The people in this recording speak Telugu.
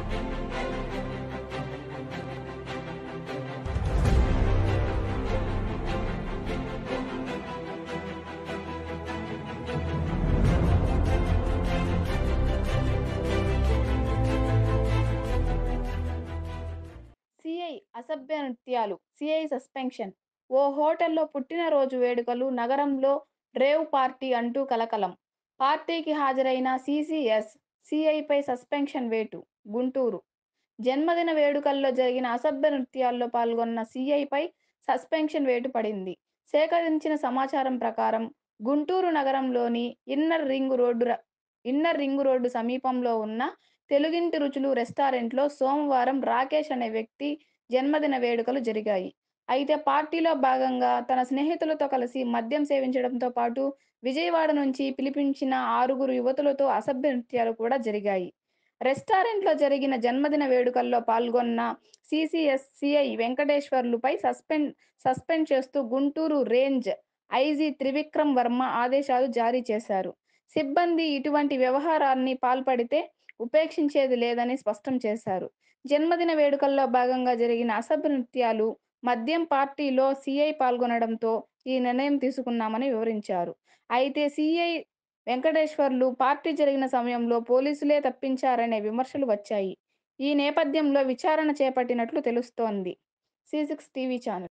సీఐ అసభ్య నృత్యాలు సీఐ సస్పెన్షన్ ఓ హోటల్లో పుట్టినరోజు వేడుకలు నగరంలో రేవ్ పార్టీ అంటూ కలకలం పార్టీకి హాజరైన సీసీఎస్ సీఐపై సస్పెన్షన్ వేటు గుంటూరు జన్మదిన వేడుకల్లో జరిగిన అసభ్య నృత్యాల్లో పాల్గొన్న సీఐపై సస్పెన్షన్ వేటు పడింది సేకరించిన సమాచారం ప్రకారం గుంటూరు నగరంలోని ఇన్నర్ రింగ్ రోడ్డు ర- ఇన్నర్ రింగ్ రోడ్డు సమీపంలో ఉన్న తెలుగింటి రుచులు రెస్టారెంట్లో సోమవారం రాకేష్ అనే వ్యక్తి జన్మదిన వేడుకలు జరిగాయి అయితే పార్టీలో భాగంగా తన స్నేహితులతో కలిసి మద్యం సేవించడంతో పాటు విజయవాడ నుంచి పిలిపించిన ఆరుగురు యువతులతో అసభ్య నృత్యాలు కూడా జరిగాయి రెస్టారెంట్లో జరిగిన జన్మదిన వేడుకల్లో పాల్గొన్న సిసిఎస్ సిఐ వెంకటేశ్వర్లుపై సస్పెండ్ సస్పెండ్ చేస్తూ గుంటూరు రేంజ్ ఐజీ త్రివిక్రమ్ వర్మ ఆదేశాలు జారీ చేశారు సిబ్బంది ఇటువంటి వ్యవహారాన్ని పాల్పడితే ఉపేక్షించేది లేదని స్పష్టం చేశారు జన్మదిన వేడుకల్లో భాగంగా జరిగిన అసభ్య నృత్యాలు మద్యం పార్టీలో సీఐ పాల్గొనడంతో ఈ నిర్ణయం తీసుకున్నామని వివరించారు అయితే సీఐ వెంకటేశ్వర్లు పార్టీ జరిగిన సమయంలో పోలీసులే తప్పించారనే విమర్శలు వచ్చాయి ఈ నేపథ్యంలో విచారణ చేపట్టినట్లు తెలుస్తోంది సి సిక్స్ టీవీ ఛానల్